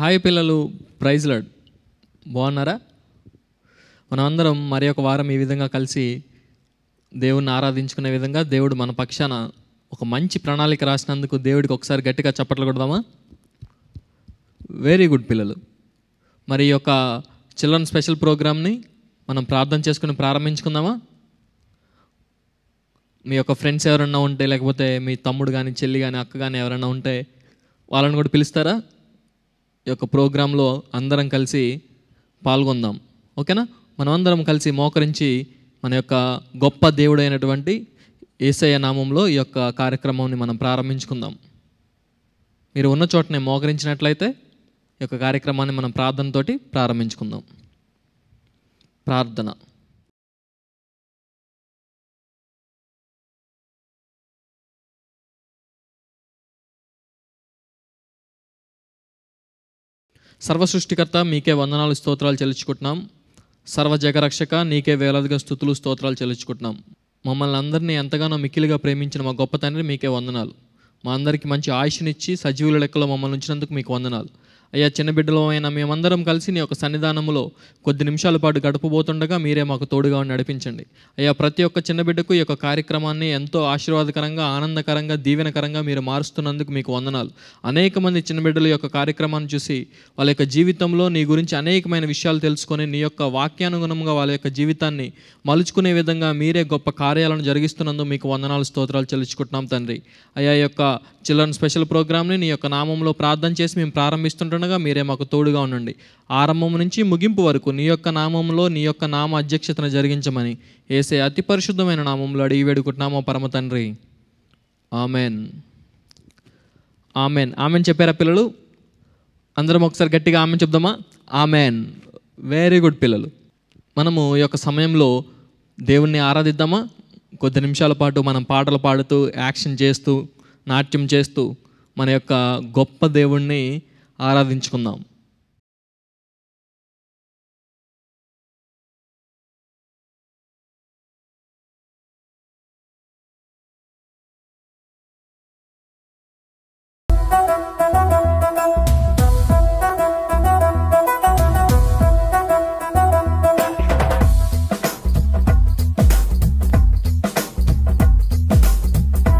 Hi పిల్లలు praise lord బాగున్నారా మనమందరం మరి ఒక వారం ఈ విధంగా కలిసి దేవుణ్ణి ఆరాధించుకునే విధంగా దేవుడు మన పక్షాన ఒక మంచి ప్రణాళిక రాసినందుకు దేవుడికి ఒకసారి గట్టిగా చప్పట్లు కొడదామా వెరీ గుడ్ పిల్లలు మరి ఈ యొక్క చిల్డ్రన్ స్పెషల్ ప్రోగ్రామ్ని మనం ప్రార్థన చేసుకుని ప్రారంభించుకుందామా మీ యొక్క ఫ్రెండ్స్ ఎవరన్నా ఉంటే లేకపోతే మీ తమ్ముడు కానీ చెల్లి కానీ అక్క కానీ ఎవరైనా ఉంటే వాళ్ళని కూడా పిలుస్తారా ఈ యొక్క ప్రోగ్రాంలో అందరం కలిసి పాల్గొందాం ఓకేనా మనమందరం కలిసి మోకరించి మన యొక్క గొప్ప దేవుడైనటువంటి ఏసయ్య నామంలో ఈ యొక్క కార్యక్రమాన్ని మనం ప్రారంభించుకుందాం మీరు ఉన్న చోటనే మోకరించినట్లయితే ఈ యొక్క కార్యక్రమాన్ని మనం ప్రార్థనతోటి ప్రారంభించుకుందాం ప్రార్థన సర్వ సృష్టికర్త మీకే వందనాలు స్తోత్రాలు చెల్లించుకుంటున్నాం సర్వ జగరక్షక నీకే వేలాదిగా స్థుతులు స్తోత్రాలు చెల్లించుకుంటున్నాం మమ్మల్ని అందరినీ ఎంతగానో మిక్కిలిగా ప్రేమించిన మా గొప్ప తండ్రి మీకే వందనాలు మా అందరికీ మంచి ఆయుష్నిచ్చి సజీవుల లెక్కలో మమ్మల్ని ఉంచినందుకు మీకు వందనాలు అయ్యా చిన్న బిడ్డలో అయిన మేమందరం కలిసి నీ యొక్క సన్నిధానంలో కొద్ది నిమిషాల పాటు గడపబోతుండగా మీరే మాకు తోడుగా ఉండి నడిపించండి అయ్యా ప్రతి ఒక్క చిన్న బిడ్డకు ఈ యొక్క కార్యక్రమాన్ని ఎంతో ఆశీర్వాదకరంగా ఆనందకరంగా దీవెనకరంగా మీరు మారుస్తున్నందుకు మీకు వందనాలు అనేక మంది చిన్న బిడ్డల యొక్క కార్యక్రమాన్ని చూసి వాళ్ళ యొక్క జీవితంలో నీ గురించి అనేకమైన విషయాలు తెలుసుకొని నీ యొక్క వాక్యానుగుణంగా వాళ్ళ యొక్క జీవితాన్ని మలుచుకునే విధంగా మీరే గొప్ప కార్యాలను జరిగిస్తున్నందుకు మీకు వందనాలు స్తోత్రాలు చెల్లించుకుంటున్నాం తండ్రి అయ్యా ఈ యొక్క చిల్డ్రన్ స్పెషల్ ప్రోగ్రామ్ని నీ యొక్క నామంలో ప్రార్థన చేసి మేము ప్రారంభిస్తుండగా మీరే మాకు తోడుగా ఉండండి ఆరంభం నుంచి ముగింపు వరకు నీ యొక్క నామంలో నీ యొక్క నామ అధ్యక్షతను జరిగించమని ఏసే అతి పరిశుద్ధమైన నామంలో అడిగి వేడుకుంటున్నామో పరమ తండ్రి ఆమెన్ ఆమెన్ ఆమెన్ చెప్పారా పిల్లలు అందరం ఒకసారి గట్టిగా ఆమెన్ చెప్దామా ఆమెన్ వెరీ గుడ్ పిల్లలు మనము ఈ యొక్క సమయంలో దేవుణ్ణి ఆరాధిద్దామా కొద్ది నిమిషాల పాటు మనం పాటలు పాడుతూ యాక్షన్ చేస్తూ నాట్యం చేస్తూ మన యొక్క గొప్ప దేవుణ్ణి ఆరాధించుకుందాం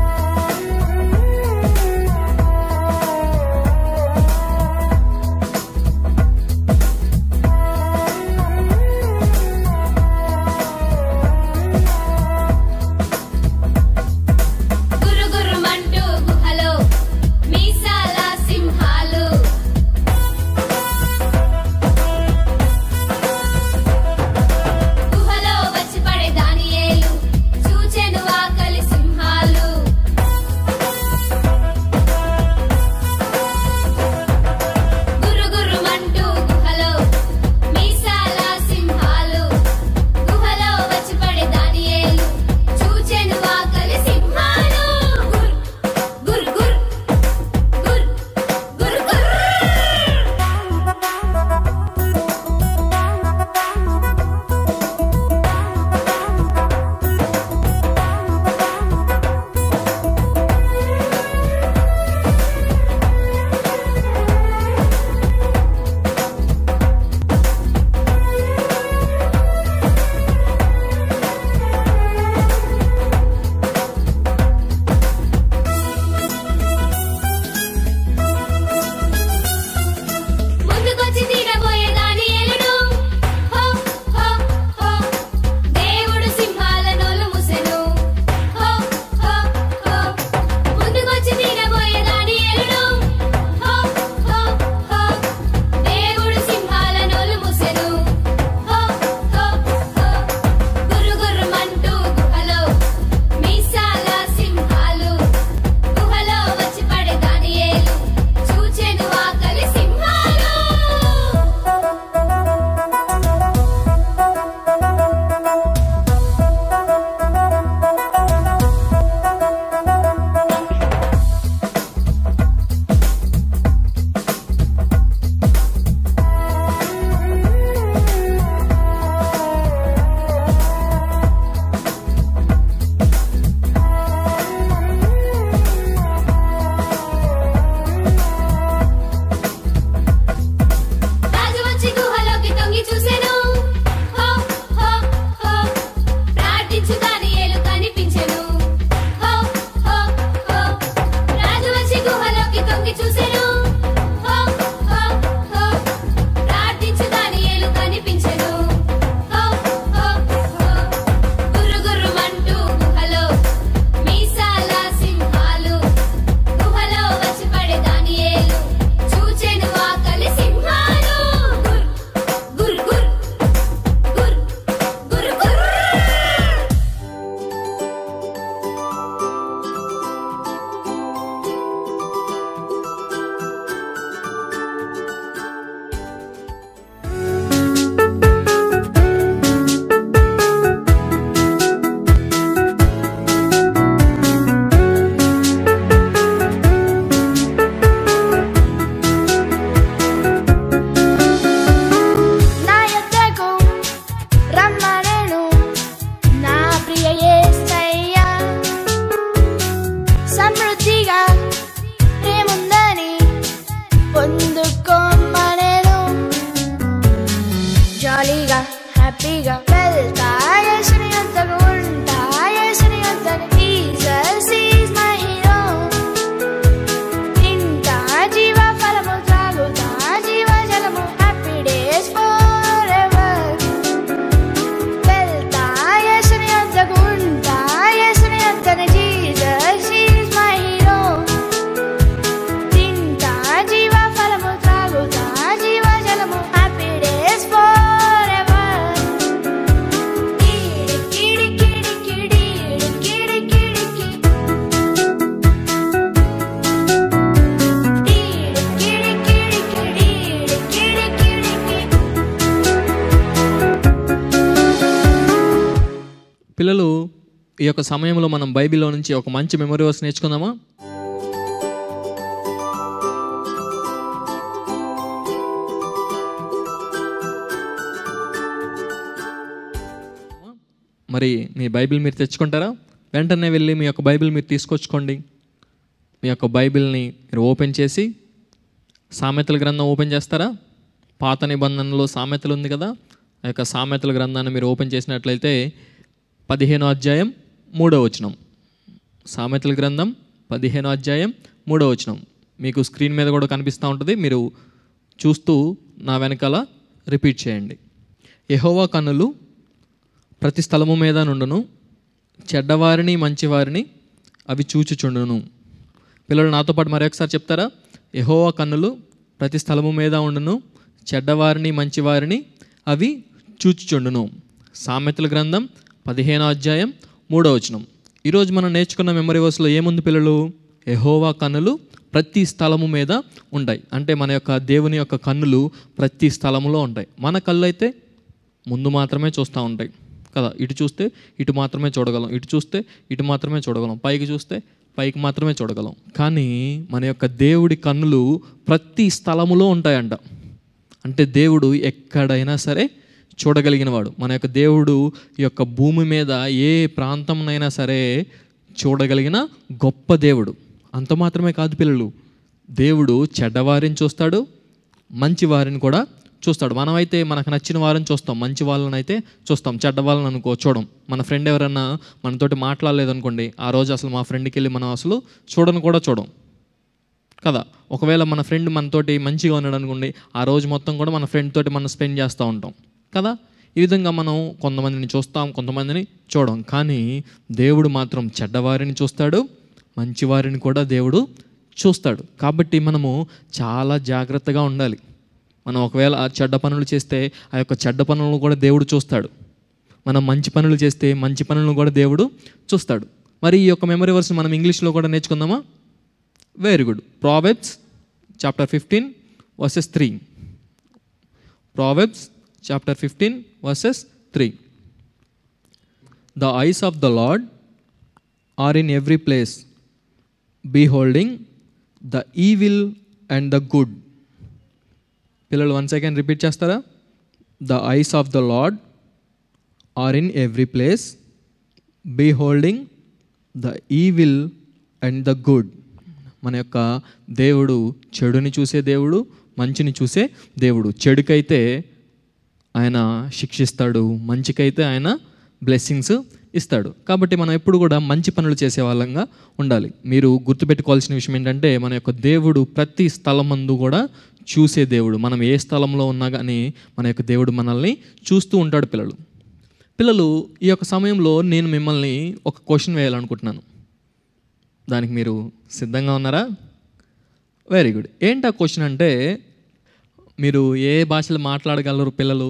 ఆ జాలీగా హ్యాపీగా వెళ్తా యేసుని యొద్దకు ఉంటా యేసుని యొద్దకు జీసస్ ఈజ్ మై హీరో తింటా జీవ ఫలము త్రాగుతా జీవ జలము హ్యాపీ డేస్ ఫర్ ఎవర్ వెళ్తా యేసుని యొద్దకు ఉంటా యేసుని యొద్దకు జీసస్ ఈజ్ మై హీరో తింటా జీవ ఫలము త్రాగుతా జీవ జలము హ్యాపీ డేస్ ఫర్ ఎవర్ కిడి కిడి కిడి కిడి కిడి కిడి కిడి కిడి కిడి కిడి కిడి పిల్లలు ఈ యొక్క సమయంలో మనం బైబిల్లో నుంచి ఒక మంచి మెమరీ వర్స్ నేర్చుకుందామా మరి మీ బైబిల్ మీరు తెచ్చుకుంటారా వెంటనే వెళ్ళి మీ యొక్క బైబిల్ మీరు తీసుకొచ్చుకోండి మీ యొక్క బైబిల్ని మీరు ఓపెన్ చేసి సామెతల గ్రంథం ఓపెన్ చేస్తారా పాత నిబంధనలో సామెతలు ఉంది కదా ఆ యొక్క సామెతల గ్రంథాన్ని మీరు ఓపెన్ చేసినట్లయితే పదిహేనో అధ్యాయం మూడో వచనం సామెతల గ్రంథం పదిహేనో అధ్యాయం మూడో వచనం మీకు స్క్రీన్ మీద కూడా కనిపిస్తూ ఉంటుంది మీరు చూస్తూ నా వెనకాల రిపీట్ చేయండి యెహోవా కన్నులు ప్రతి స్థలము మీద నుండును చెడ్డవారిని మంచివారిని అవి చూచుచుండును పిల్లలు నాతో పాటు మరొకసారి చెప్తారా యెహోవా కన్నులు ప్రతి స్థలము మీద ఉండును చెడ్డవారిని మంచివారిని అవి చూచుచుండును సామెతల గ్రంథం పదిహేనో అధ్యాయం మూడో వచనం ఈరోజు మనం నేర్చుకున్న మెమరీ వర్స్లో ఏముంది పిల్లలు యెహోవా కన్నులు ప్రతి స్థలము మీద ఉంటాయి అంటే మన యొక్క దేవుని యొక్క కన్నులు ప్రతి స్థలములో ఉంటాయి మన కళ్ళు అయితే ముందు మాత్రమే చూస్తూ ఉంటాయి కదా ఇటు చూస్తే ఇటు మాత్రమే చూడగలం ఇటు చూస్తే ఇటు మాత్రమే చూడగలం పైకి చూస్తే పైకి మాత్రమే చూడగలం కానీ మన యొక్క దేవుడి కన్నులు ప్రతి స్థలములో ఉంటాయంట అంటే దేవుడు ఎక్కడైనా సరే చూడగలిగిన వాడు మన యొక్క దేవుడు ఈ యొక్క భూమి మీద ఏ ప్రాంతంనైనా సరే చూడగలిగిన గొప్ప దేవుడు అంత మాత్రమే కాదు పిల్లలు దేవుడు చెడ్డవారిని చూస్తాడు మంచి వారిని కూడా చూస్తాడు మనమైతే మనకు నచ్చిన వారిని చూస్తాం మంచి వాళ్ళని అయితే చూస్తాం చెడ్డ వాళ్ళని అనుకో చూడం మన ఫ్రెండ్ ఎవరన్నా మనతోటి మాట్లాడలేదు అనుకోండి ఆ రోజు అసలు మా ఫ్రెండ్కి వెళ్ళి మనం అసలు చూడను కూడా చూడం కదా ఒకవేళ మన ఫ్రెండ్ మనతోటి మంచిగా ఉన్నాడు అనుకోండి ఆ రోజు మొత్తం కూడా మన ఫ్రెండ్ తోటి మనం స్పెండ్ చేస్తూ ఉంటాం కదా ఈ విధంగా మనం కొంతమందిని చూస్తాం కొంతమందిని చూడం కానీ దేవుడు మాత్రం చెడ్డవారిని చూస్తాడు మంచివారిని కూడా దేవుడు చూస్తాడు కాబట్టి మనము చాలా జాగ్రత్తగా ఉండాలి మనం ఒకవేళ ఆ చెడ్డ పనులు చేస్తే ఆ యొక్క చెడ్డ పనులను కూడా దేవుడు చూస్తాడు మనం మంచి పనులు చేస్తే మంచి పనులను కూడా దేవుడు చూస్తాడు మరి ఈ యొక్క మెమరీ వర్స్ మనం ఇంగ్లీష్లో కూడా నేర్చుకుందామా very good proverbs chapter fifteen verses three proverbs chapter fifteen verses three the eyes of the Lord are in every place beholding the evil and the good పిల్లలు వన్ సెకండ్ రిపీట్ చేస్తారా the eyes of the Lord are in every place beholding the evil and the good మన యొక్క దేవుడు చెడుని చూసే దేవుడు మంచిని చూసే దేవుడు చెడుకైతే ఆయన శిక్షిస్తాడు మంచికైతే ఆయన బ్లెస్సింగ్స్ ఇస్తాడు కాబట్టి మనం ఎప్పుడు కూడా మంచి పనులు చేసే వాళ్ళంగా ఉండాలి మీరు గుర్తుపెట్టుకోవాల్సిన విషయం ఏంటంటే మన యొక్క దేవుడు ప్రతి స్థలమందు కూడా చూసే దేవుడు మనం ఏ స్థలంలో ఉన్నా కానీ మన యొక్క దేవుడు మనల్ని చూస్తూ ఉంటాడు పిల్లలు పిల్లలు ఈ యొక్క సమయంలో నేను మిమ్మల్ని ఒక క్వశ్చన్ వేయాలనుకుంటున్నాను దానికి మీరు సిద్ధంగా ఉన్నారా వెరీ గుడ్ ఏంటి ఆ క్వశ్చన్ అంటే మీరు ఏ భాషలు మాట్లాడగలరు పిల్లలు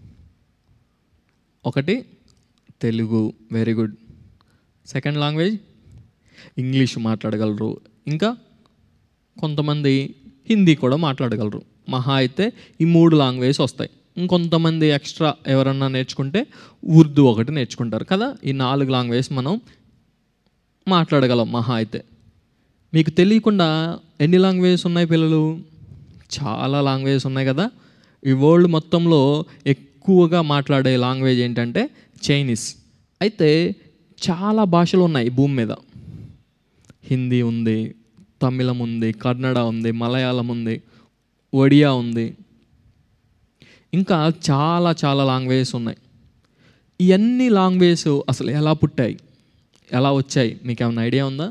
ఒకటి Telugu very good second language English మాట్లాడగలరు ఇంకా కొంతమంది హిందీ కూడా మాట్లాడగలరు మహా అయితే ఈ మూడు లాంగ్వేజ్ వస్తాయి ఇంకొంతమంది ఎక్స్ట్రా ఎవరన్నా నేర్చుకుంటే ఉర్దూ ఒకటి నేర్చుకుంటారు కదా ఈ నాలుగు లాంగ్వేజ్ మనం మాట్లాడగలం మహా అయితే మీకు తెలియకుండా ఎన్ని లాంగ్వేజెస్ ఉన్నాయి పిల్లలు చాలా లాంగ్వేజెస్ ఉన్నాయి కదా ఈ వరల్డ్ మొత్తంలో ఎక్కువగా మాట్లాడే లాంగ్వేజ్ ఏంటంటే చైనీస్ అయితే చాలా భాషలు ఉన్నాయి ఈ భూమి మీద హిందీ ఉంది తమిళం ఉంది కన్నడ ఉంది మలయాళం ఉంది ఒడియా ఉంది ఇంకా చాలా చాలా లాంగ్వేజెస్ ఉన్నాయి ఇవన్నీ లాంగ్వేజెస్ అసలు ఎలా పుట్టాయి ఎలా వచ్చాయి మీకు ఏమైనా ఐడియా ఉందా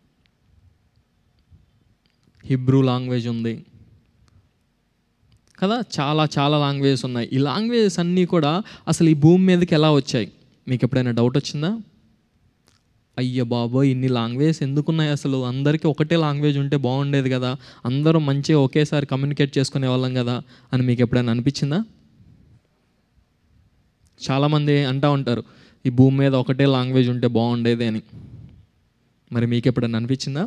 హిబ్రూ లాంగ్వేజ్ ఉంది కదా చాలా చాలా లాంగ్వేజెస్ ఉన్నాయి ఈ లాంగ్వేజెస్ అన్నీ కూడా అసలు ఈ భూమి మీదకి ఎలా వచ్చాయి మీకు ఎప్పుడైనా డౌట్ వచ్చిందా అయ్య బాబోయ్ ఇన్ని లాంగ్వేజెస్ ఎందుకున్నాయి అసలు అందరికీ ఒకటే లాంగ్వేజ్ ఉంటే బాగుండేది కదా అందరం మంచిగా ఒకేసారి కమ్యూనికేట్ చేసుకునే వాళ్ళం కదా అని మీకు ఎప్పుడైనా అనిపించిందా చాలామంది అంటూ ఉంటారు ఈ భూమి మీద ఒకటే లాంగ్వేజ్ ఉంటే బాగుండేది అని మరి మీకు ఎప్పుడైనా అనిపించిందా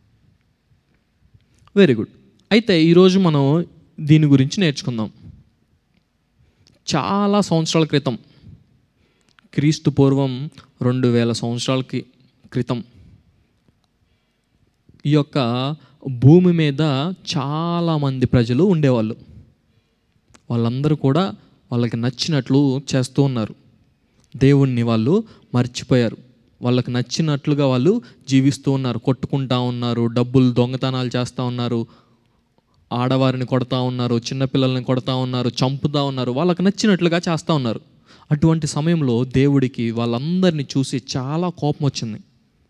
వెరీ గుడ్ అయితే ఈరోజు మనం దీని గురించి నేర్చుకుందాం చాలా సంవత్సరాల క్రితం క్రీస్తు పూర్వం రెండు వేల సంవత్సరాలకి క్రితం ఈ యొక్క భూమి మీద చాలామంది ప్రజలు ఉండేవాళ్ళు వాళ్ళందరూ కూడా వాళ్ళకి నచ్చినట్లు చేస్తూ ఉన్నారు దేవుణ్ణి వాళ్ళు మర్చిపోయారు వాళ్ళకి నచ్చినట్లుగా వాళ్ళు జీవిస్తూ ఉన్నారు కొట్టుకుంటా ఉన్నారు డబ్బులు దొంగతనాలు చేస్తూ ఉన్నారు ఆడవారిని కొడతా ఉన్నారు చిన్నపిల్లల్ని కొడతా ఉన్నారు చంపుతా ఉన్నారు వాళ్ళకి నచ్చినట్లుగా చేస్తూ ఉన్నారు అటువంటి సమయంలో దేవుడికి వాళ్ళందరినీ చూసి చాలా కోపం వచ్చింది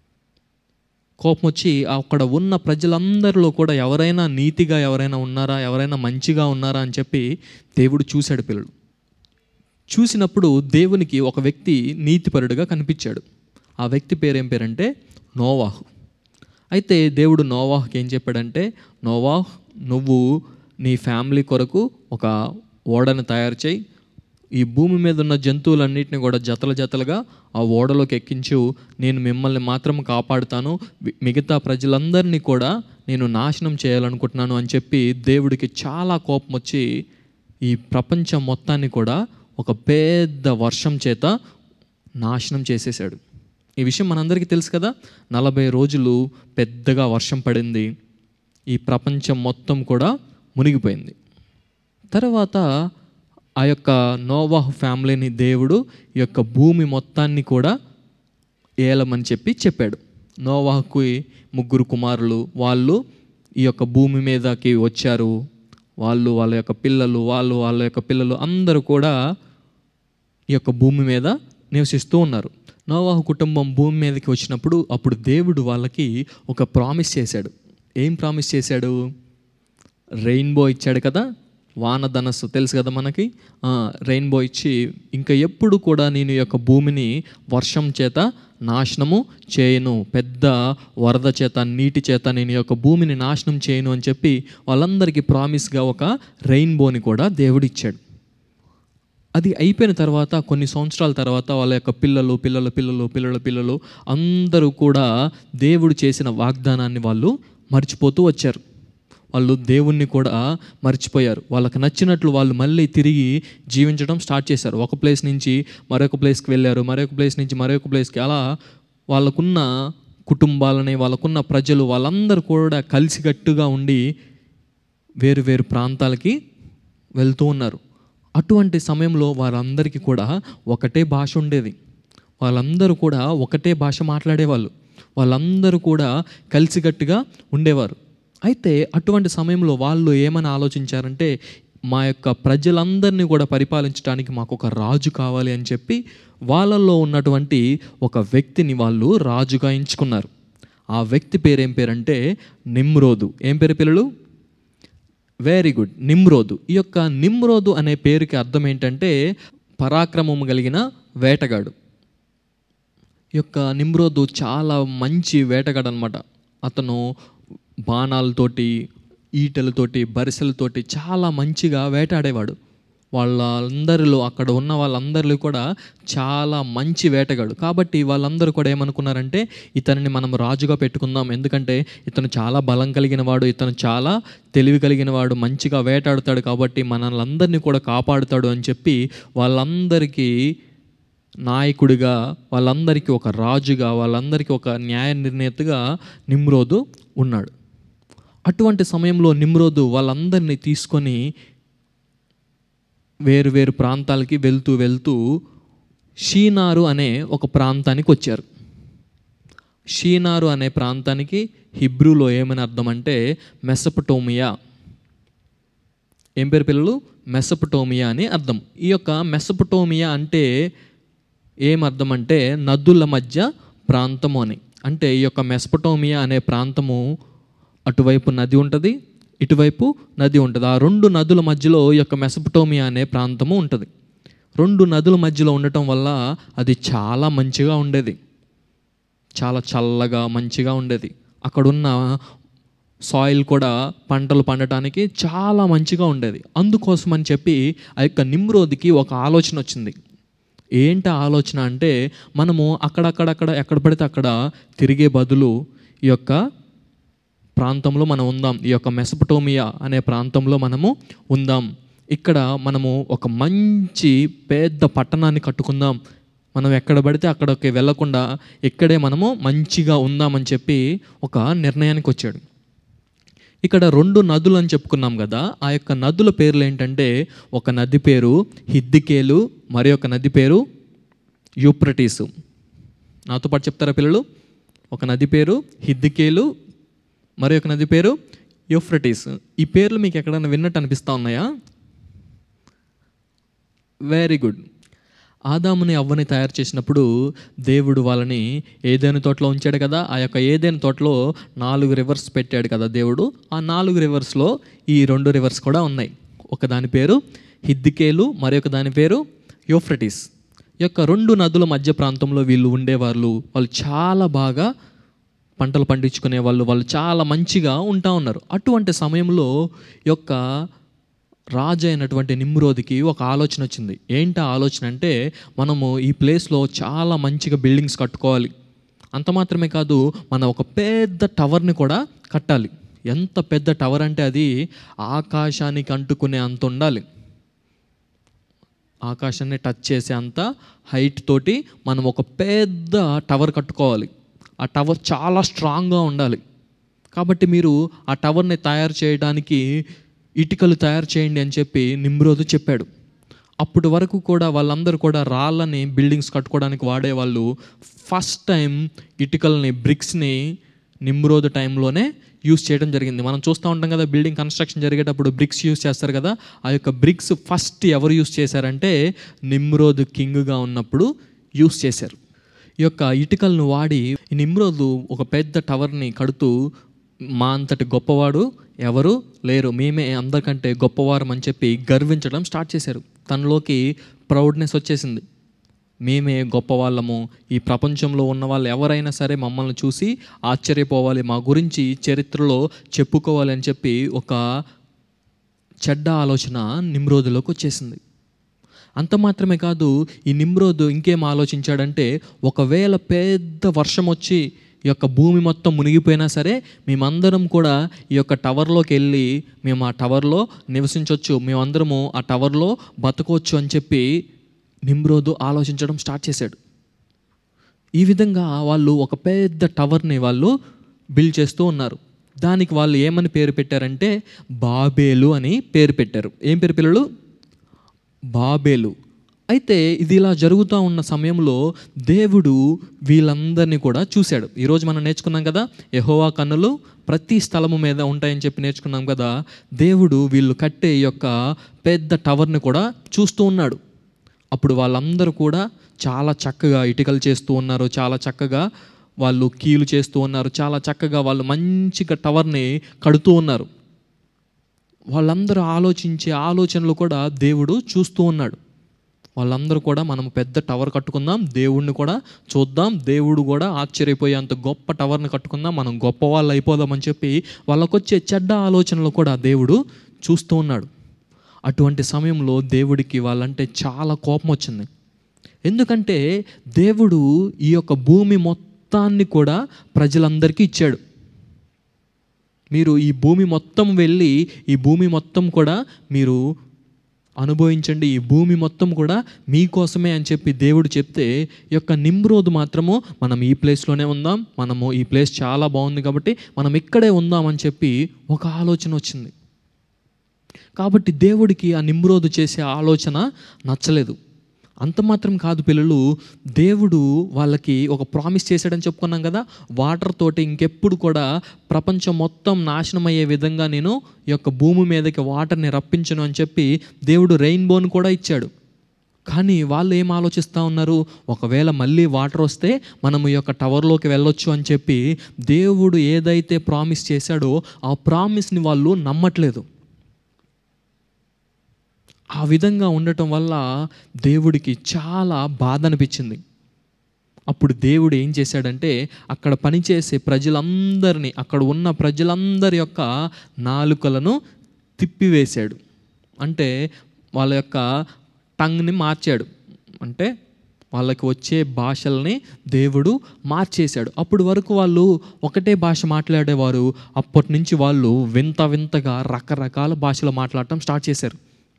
కోపం వచ్చి అక్కడ ఉన్న ప్రజలందరిలో కూడా ఎవరైనా నీతిగా ఎవరైనా ఉన్నారా ఎవరైనా మంచిగా ఉన్నారా అని చెప్పి దేవుడు చూశాడు పిల్లలు చూసినప్పుడు దేవునికి ఒక వ్యక్తి నీతిపరుడుగా కనిపించాడు ఆ వ్యక్తి పేరు ఏం పేరంటే నోవాహు అయితే దేవుడు నోవాహుకి ఏం చెప్పాడంటే నోవాహ్ నువ్వు నీ ఫ్యామిలీ కొరకు ఒక ఓడను తయారు చేయి ఈ భూమి మీద ఉన్న జంతువులన్నిటిని కూడా జతల జతలుగా ఆ ఓడలోకి ఎక్కించు నేను మిమ్మల్ని మాత్రం కాపాడుతాను వి- మిగతా ప్రజలందరినీ కూడా నేను నాశనం చేయాలనుకుంటున్నాను అని చెప్పి దేవుడికి చాలా కోపం వచ్చి ఈ ప్రపంచం మొత్తాన్ని కూడా ఒక పెద్ద వర్షం చేత నాశనం చేసేసాడు ఈ విషయం మనందరికీ తెలుసు కదా నలభై రోజులు పెద్దగా వర్షం పడింది ఈ ప్రపంచం మొత్తం కూడా మునిగిపోయింది తర్వాత ఆ యొక్క నోవాహు ఫ్యామిలీని దేవుడు ఈ యొక్క భూమి మొత్తాన్ని కూడా ఏలమని చెప్పి చెప్పాడు నోవాహుకి ముగ్గురు కుమారులు వాళ్ళు ఈ యొక్క భూమి మీదకి వచ్చారు వాళ్ళు వాళ్ళ యొక్క పిల్లలు వాళ్ళు వాళ్ళ యొక్క పిల్లలు అందరూ కూడా ఈ యొక్క భూమి మీద నివసిస్తూ ఉన్నారు నోవాహు కుటుంబం భూమి మీదకి వచ్చినప్పుడు అప్పుడు దేవుడు వాళ్ళకి ఒక ప్రామిస్ చేశాడు ఏం ప్రామిస్ చేశాడు రెయిన్బో ఇచ్చాడు కదా వానధనస్సు తెలుసు కదా మనకి ఆ, రెయిన్బో ఇచ్చి ఇంకా ఎప్పుడు కూడా నేను ఈ యొక్క భూమిని వర్షం చేత నాశనము చేయను పెద్ద వరద చేత నీటి చేత నేను ఈ యొక్క భూమిని నాశనం చేయను అని చెప్పి వాళ్ళందరికీ ప్రామిస్గా ఒక రెయిన్బోని కూడా దేవుడు ఇచ్చాడు అది అయిపోయిన తర్వాత కొన్ని సంవత్సరాల తర్వాత వాళ్ళ యొక్క పిల్లలు పిల్లల పిల్లలు పిల్లల పిల్లలు అందరూ కూడా దేవుడు చేసిన వాగ్దానాన్ని వాళ్ళు మర్చిపోతూ వచ్చారు వాళ్ళు దేవుణ్ణి కూడా మర్చిపోయారు వాళ్ళకి నచ్చినట్లు వాళ్ళు మళ్ళీ తిరిగి జీవించడం స్టార్ట్ చేశారు ఒక ప్లేస్ నుంచి మరొక ప్లేస్కి వెళ్ళారు మరొక ప్లేస్ నుంచి మరొక ప్లేస్కి అలా వాళ్ళకున్న కుటుంబాలని వాళ్ళకున్న ప్రజలు వాళ్ళందరూ కూడా కలిసికట్టుగా ఉండి వేరు వేరు ప్రాంతాలకి వెళ్తూ ఉన్నారు అటువంటి సమయంలో వారందరికీ కూడా ఒకటే భాష ఉండేది వాళ్ళందరూ కూడా ఒకటే భాష మాట్లాడేవాళ్ళు వాళ్ళందరూ కూడా కలిసికట్టుగా ఉండేవారు అయితే అటువంటి సమయంలో వాళ్ళు ఏమని ఆలోచించారంటే మా యొక్క ప్రజలందరినీ కూడా పరిపాలించడానికి మాకు ఒక రాజు కావాలి అని చెప్పి వాళ్ళల్లో ఉన్నటువంటి ఒక వ్యక్తిని వాళ్ళు రాజుగా ఎంచుకున్నారు ఆ వ్యక్తి పేరు ఏం పేరంటే నిమ్రోదు ఏం పేరు పిల్లలు వెరీ గుడ్ నిమ్రోదు ఈ యొక్క నిమ్రోదు అనే పేరుకి అర్థం ఏంటంటే పరాక్రమం కలిగిన వేటగాడు ఈ యొక్క నిమ్రోదు చాలా మంచి వేటగాడు అనమాట అతను బాణాలతోటి ఈటెలతోటి బరిసెలతోటి చాలా మంచిగా వేటాడేవాడు వాళ్ళందరిలో అక్కడ ఉన్న వాళ్ళందరిలో కూడా చాలా మంచి వేటగాడు కాబట్టి వాళ్ళందరూ కూడా ఏమనుకున్నారంటే ఇతనిని మనం రాజుగా పెట్టుకుందాం ఎందుకంటే ఇతను చాలా బలం కలిగిన వాడు ఇతను చాలా తెలివి కలిగిన వాడు మంచిగా వేటాడుతాడు కాబట్టి మనల్ని కూడా కాపాడుతాడు అని చెప్పి వాళ్ళందరికీ నాయకుడిగా వాళ్ళందరికీ ఒక రాజుగా వాళ్ళందరికీ ఒక న్యాయ నిర్ణేతగా నిమ్రోదు ఉన్నాడు అటువంటి సమయంలో నిమ్రోదు వాళ్ళందరినీ తీసుకొని వేరు వేరు ప్రాంతాలకి వెళ్తూ వెళ్తూ షీనారు అనే ఒక ప్రాంతానికి వచ్చారు షీనారు అనే ప్రాంతానికి హిబ్రూలో ఏమని అర్థం అంటే మెసపటోమియా ఏం పేరు పిల్లలు మెసపటోమియా అని అర్థం ఈ యొక్క మెసపటోమియా అంటే ఏం అర్థం అంటే నదుల మధ్య ప్రాంతము అని అంటే ఈ యొక్క మెసపటోమియా అనే ప్రాంతము అటువైపు నది ఉంటుంది ఇటువైపు నది ఉంటుంది ఆ రెండు నదుల మధ్యలో ఈ యొక్క మెసపటోమియా అనే ప్రాంతము ఉంటుంది రెండు నదుల మధ్యలో ఉండటం వల్ల అది చాలా మంచిగా ఉండేది చాలా చల్లగా మంచిగా ఉండేది అక్కడున్న సాయిల్ కూడా పంటలు పండటానికి చాలా మంచిగా ఉండేది అందుకోసం అని చెప్పి ఆ యొక్క నిమ్రోదికి ఒక ఆలోచన వచ్చింది ఏంటి ఆ ఆలోచన అంటే మనము అక్కడక్కడక్కడ ఎక్కడ పడితే అక్కడ తిరిగే బదులు ఈ యొక్క ప్రాంతంలో మనం ఉందాం ఈ యొక్క మెసపటోమియా అనే ప్రాంతంలో మనము ఉందాం ఇక్కడ మనము ఒక మంచి పెద్ద పట్టణాన్ని కట్టుకుందాం మనం ఎక్కడ పడితే అక్కడికి వెళ్ళకుండా ఇక్కడే మనము మంచిగా ఉందామని చెప్పి ఒక నిర్ణయానికి వచ్చాడు ఇక్కడ రెండు నదులు అని చెప్పుకున్నాం కదా ఆ యొక్క నదుల పేర్లు ఏంటంటే ఒక నది పేరు హిద్దికేలు మరి ఒక నది పేరు యూప్రటీసు నాతో పాటు చెప్తారా పిల్లలు ఒక నది పేరు హిద్దికేలు మరి ఒక నది పేరు యూఫ్రటీస్ ఈ పేర్లు మీకు ఎక్కడైనా విన్నట్టు అనిపిస్తూ ఉన్నాయా వెరీ గుడ్ ఆదాముని అవ్వని తయారు చేసినప్పుడు దేవుడు వాళ్ళని ఏదైనా తోటలో ఉంచాడు కదా ఆ యొక్క ఏదైనా తోటలో నాలుగు రివర్స్ పెట్టాడు కదా దేవుడు ఆ నాలుగు రివర్స్లో ఈ రెండు రివర్స్ కూడా ఉన్నాయి ఒక దాని పేరు హిద్దికేలు మరి ఒక దాని పేరు యోఫ్రటిస్ ఈ యొక్క రెండు నదుల మధ్య ప్రాంతంలో వీళ్ళు ఉండేవాళ్ళు వాళ్ళు చాలా బాగా పంటలు పండించుకునే వాళ్ళు వాళ్ళు చాలా మంచిగా ఉంటా ఉన్నారు అటువంటి సమయంలో ఈ యొక్క రాజు అయినటువంటి నిమ్రోదికి ఒక ఆలోచన వచ్చింది ఏంటి ఆ ఆలోచన అంటే మనము ఈ ప్లేస్లో చాలా మంచిగా బిల్డింగ్స్ కట్టుకోవాలి అంత మాత్రమే కాదు మనం ఒక పెద్ద టవర్ని కూడా కట్టాలి ఎంత పెద్ద టవర్ అంటే అది ఆకాశానికి అంటుకునే అంత ఉండాలి ఆకాశాన్ని టచ్ చేసే అంత హైట్ తోటి మనం ఒక పెద్ద టవర్ కట్టుకోవాలి ఆ టవర్ చాలా స్ట్రాంగ్గా ఉండాలి కాబట్టి మీరు ఆ టవర్ని తయారు చేయడానికి ఇటుకలు తయారు చేయండి అని చెప్పి నిమ్రోదు చెప్పాడు అప్పటి వరకు కూడా వాళ్ళందరూ కూడా రాళ్ళని బిల్డింగ్స్ కట్టుకోవడానికి వాడేవాళ్ళు ఫస్ట్ టైం ఇటుకల్ని బ్రిక్స్ని నిమ్రోదు టైంలోనే యూస్ చేయడం జరిగింది మనం చూస్తూ ఉంటాం కదా బిల్డింగ్ కన్స్ట్రక్షన్ జరిగేటప్పుడు బ్రిక్స్ యూస్ చేస్తారు కదా ఆ యొక్క బ్రిక్స్ ఫస్ట్ ఎవరు యూస్ చేశారంటే నిమ్రోదు కింగ్గా ఉన్నప్పుడు యూస్ చేశారు ఈ యొక్క ఇటుకలను వాడి ఈ నిమ్రోదు ఒక పెద్ద టవర్ని కడుతూ మా అంతటి గొప్పవాడు ఎవరు లేరు మేమే అందరికంటే గొప్పవారం అని చెప్పి గర్వించడం స్టార్ట్ చేశారు తనలోకి ప్రౌడ్నెస్ వచ్చేసింది మేమే గొప్పవాళ్ళము ఈ ప్రపంచంలో ఉన్న వాళ్ళు ఎవరైనా సరే మమ్మల్ని చూసి ఆశ్చర్యపోవాలి మా గురించి చరిత్రలో చెప్పుకోవాలి అని చెప్పి ఒక చెడ్డ ఆలోచన నిమ్రోదులోకి వచ్చేసింది అంత మాత్రమే కాదు ఈ నిమ్రోదు ఇంకేం ఆలోచించాడంటే ఒకవేళ పెద్ద వర్షం వచ్చి ఈ యొక్క భూమి మొత్తం మునిగిపోయినా సరే మేమందరం కూడా ఈ యొక్క టవర్లోకి వెళ్ళి మేము ఆ టవర్లో నివసించవచ్చు మేమందరము ఆ టవర్లో బతకవచ్చు అని చెప్పి నిమ్రోదు ఆలోచించడం స్టార్ట్ చేశాడు ఈ విధంగా వాళ్ళు ఒక పెద్ద టవర్ని వాళ్ళు బిల్డ్ చేస్తూ ఉన్నారు దానికి వాళ్ళు ఏమని పేరు పెట్టారంటే బాబేలు అని పేరు పెట్టారు ఏం పేరు పిల్లలు బాబేలు అయితే ఇది ఇలా జరుగుతూ ఉన్న సమయంలో దేవుడు వీళ్ళందరినీ కూడా చూశాడు ఈరోజు మనం నేర్చుకున్నాం కదా యహోవా కన్నులు ప్రతి స్థలము మీద ఉంటాయని చెప్పి నేర్చుకున్నాం కదా దేవుడు వీళ్ళు కట్టే ఈ యొక్క పెద్ద టవర్ని కూడా చూస్తూ ఉన్నాడు అప్పుడు వాళ్ళందరూ కూడా చాలా చక్కగా ఇటుకలు చేస్తూ ఉన్నారు చాలా చక్కగా వాళ్ళు కీలు చేస్తూ ఉన్నారు చాలా చక్కగా వాళ్ళు మంచిగా టవర్ని కడుతూ ఉన్నారు వాళ్ళందరూ ఆలోచించే ఆలోచనలు కూడా దేవుడు చూస్తూ ఉన్నాడు వాళ్ళందరూ కూడా మనం పెద్ద టవర్ కట్టుకుందాం దేవుడిని కూడా చూద్దాం దేవుడు కూడా ఆశ్చర్యపోయే అంత గొప్ప టవర్ని కట్టుకుందాం మనం గొప్ప వాళ్ళు అయిపోదామని చెప్పి వాళ్ళకొచ్చే చెడ్డ ఆలోచనలు కూడా దేవుడు చూస్తూ ఉన్నాడు అటువంటి సమయంలో దేవుడికి వాళ్ళంటే చాలా కోపం వచ్చింది ఎందుకంటే దేవుడు ఈ యొక్క భూమి మొత్తాన్ని కూడా ప్రజలందరికీ ఇచ్చాడు మీరు ఈ భూమి మొత్తం వెళ్ళి ఈ భూమి మొత్తం కూడా మీరు అనుభవించండి ఈ భూమి మొత్తం కూడా మీకోసమే అని చెప్పి దేవుడు చెప్తే ఈ యొక్క నిమ్రోదు మాత్రము మనం ఈ ప్లేస్లోనే ఉందాం మనము ఈ ప్లేస్ చాలా బాగుంది కాబట్టి మనం ఇక్కడే ఉందామని చెప్పి ఒక ఆలోచన వచ్చింది కాబట్టి దేవుడికి ఆ నిమ్రోదు చేసే ఆలోచన నచ్చలేదు అంత మాత్రం కాదు పిల్లలు దేవుడు వాళ్ళకి ఒక ప్రామిస్ చేశాడని చెప్పుకున్నాం కదా వాటర్ తోటి ఇంకెప్పుడు కూడా ప్రపంచం మొత్తం నాశనం అయ్యే విధంగా నేను ఈ యొక్క భూమి మీదకి వాటర్ని రప్పించను అని చెప్పి దేవుడు రెయిన్బోని కూడా ఇచ్చాడు కానీ వాళ్ళు ఏం ఆలోచిస్తూ ఉన్నారు ఒకవేళ మళ్ళీ వాటర్ వస్తే మనం ఈ యొక్క టవర్లోకి వెళ్ళొచ్చు అని చెప్పి దేవుడు ఏదైతే ప్రామిస్ చేశాడో ఆ ప్రామిస్ని వాళ్ళు నమ్మట్లేదు ఆ విధంగా ఉండటం వల్ల దేవుడికి చాలా బాధ అనిపించింది అప్పుడు దేవుడు ఏం చేశాడంటే అక్కడ పనిచేసే ప్రజలందరినీ అక్కడ ఉన్న ప్రజలందరి యొక్క నాలుకలను తిప్పివేశాడు అంటే వాళ్ళ యొక్క టంగ్ని మార్చాడు అంటే వాళ్ళకి వచ్చే భాషల్ని దేవుడు మార్చేశాడు అప్పుడు వరకు వాళ్ళు ఒకటే భాష మాట్లాడేవారు అప్పటి నుంచి వాళ్ళు వింత వింతగా రకరకాల భాషలు మాట్లాడటం స్టార్ట్ చేశారు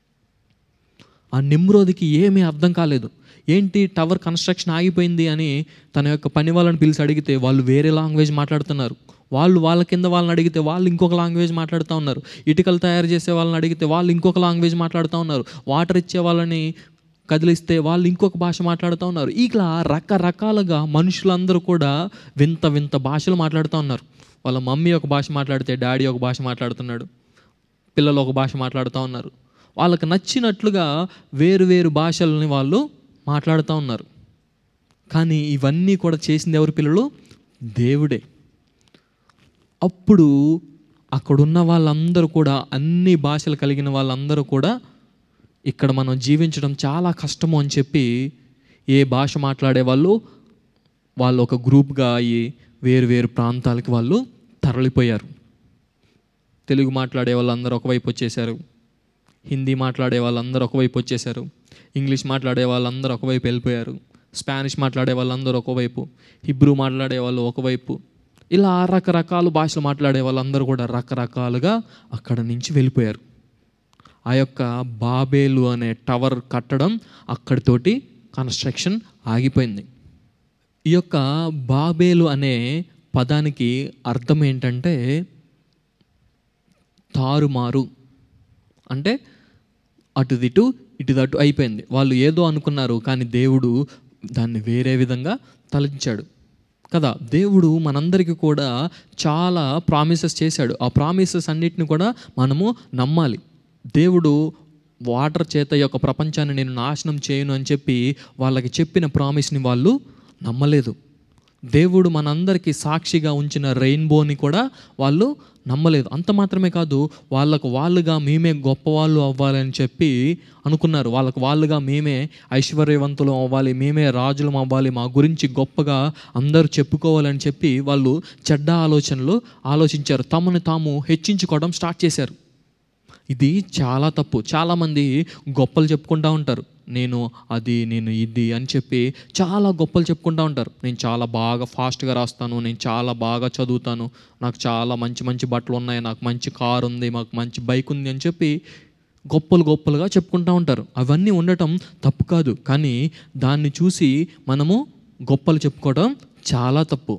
ఆ నిమ్రోదికి ఏమీ అర్థం కాలేదు ఏంటి టవర్ కన్స్ట్రక్షన్ ఆగిపోయింది అని తన యొక్క పని వాళ్ళని పిలిచి అడిగితే వాళ్ళు వేరే లాంగ్వేజ్ మాట్లాడుతున్నారు వాళ్ళు వాళ్ళ కింద వాళ్ళని అడిగితే వాళ్ళు ఇంకొక లాంగ్వేజ్ మాట్లాడుతూ ఉన్నారు ఇటుకలు తయారు చేసే వాళ్ళని అడిగితే వాళ్ళు ఇంకొక లాంగ్వేజ్ మాట్లాడుతూ ఉన్నారు వాటర్ ఇచ్చే వాళ్ళని కదిలిస్తే వాళ్ళు ఇంకొక భాష మాట్లాడుతూ ఉన్నారు ఇట్లా రకరకాలుగా మనుషులందరూ కూడా వింత వింత భాషలు మాట్లాడుతూ ఉన్నారు వాళ్ళ మమ్మీ ఒక భాష మాట్లాడితే డాడీ ఒక భాష మాట్లాడుతున్నాడు పిల్లలు ఒక భాష మాట్లాడుతూ ఉన్నారు వాళ్ళకి నచ్చినట్లుగా వేరు వేరు భాషలని వాళ్ళు మాట్లాడుతూ ఉన్నారు కానీ ఇవన్నీ కూడా చేసింది ఎవరు పిల్లలు దేవుడే అప్పుడు అక్కడున్న వాళ్ళందరూ కూడా అన్ని భాషలు కలిగిన వాళ్ళందరూ కూడా ఇక్కడ మనం జీవించడం చాలా కష్టము అని చెప్పి ఏ భాష మాట్లాడే వాళ్ళు వాళ్ళు ఒక గ్రూప్గా అయ్యి వేరు వేరు ప్రాంతాలకి వాళ్ళు తరలిపోయారు తెలుగు మాట్లాడే వాళ్ళందరూ ఒకవైపు వచ్చేసారు హిందీ మాట్లాడే వాళ్ళందరూ ఒకవైపు వచ్చేసారు ఇంగ్లీష్ మాట్లాడే వాళ్ళందరూ ఒకవైపు వెళ్ళిపోయారు స్పానిష్ మాట్లాడే వాళ్ళందరూ ఒకవైపు హిబ్రూ మాట్లాడే వాళ్ళు ఒకవైపు ఇలా రకరకాల భాషలు మాట్లాడే వాళ్ళందరూ కూడా రకరకాలుగా అక్కడ నుంచి వెళ్ళిపోయారు ఆ యొక్క బాబేలు అనే టవర్ కట్టడం అక్కడితోటి కన్స్ట్రక్షన్ ఆగిపోయింది ఈ యొక్క బాబేలు అనే పదానికి అర్థం ఏంటంటే తారుమారు అంటే అటు ఇటు ఇటు అటు అయిపోయింది వాళ్ళు ఏదో అనుకున్నారు కానీ దేవుడు దాన్ని వేరే విధంగా తలంచాడు కదా దేవుడు మనందరికీ కూడా చాలా ప్రామిసెస్ చేశాడు ఆ ప్రామిసెస్ అన్నిటిని కూడా మనము నమ్మాలి దేవుడు వాటర్ చేత ఈ యొక్క ప్రపంచాన్ని నేను నాశనం చేయను అని చెప్పి వాళ్ళకి చెప్పిన ప్రామిస్ని వాళ్ళు నమ్మలేదు దేవుడు మనందరికీ సాక్షిగా ఉంచిన రెయిన్బోని కూడా వాళ్ళు నమ్మలేదు అంత మాత్రమే కాదు వాళ్ళకు వాళ్ళుగా మేమే గొప్పవాళ్ళు అవ్వాలని చెప్పి అనుకున్నారు వాళ్ళకు వాళ్ళుగా మేమే ఐశ్వర్యవంతులు అవ్వాలి మేమే రాజులం అవ్వాలి మా గురించి గొప్పగా అందరూ చెప్పుకోవాలని చెప్పి వాళ్ళు చెడ్డ ఆలోచనలు ఆలోచించారు తమను తాము హెచ్చించుకోవడం స్టార్ట్ చేశారు ఇది చాలా తప్పు చాలామంది గొప్పలు చెప్పుకుంటూ ఉంటారు నేను అది నేను ఇది అని చెప్పి చాలా గొప్పలు చెప్పుకుంటూ ఉంటారు నేను చాలా బాగా ఫాస్ట్గా రాస్తాను నేను చాలా బాగా చదువుతాను నాకు చాలా మంచి మంచి బట్టలు ఉన్నాయి నాకు మంచి కారు ఉంది మాకు మంచి బైక్ ఉంది అని చెప్పి గొప్పలు గొప్పలుగా చెప్పుకుంటూ ఉంటారు అవన్నీ ఉండటం తప్పు కాదు కానీ దాన్ని చూసి మనము గొప్పలు చెప్పుకోవడం చాలా తప్పు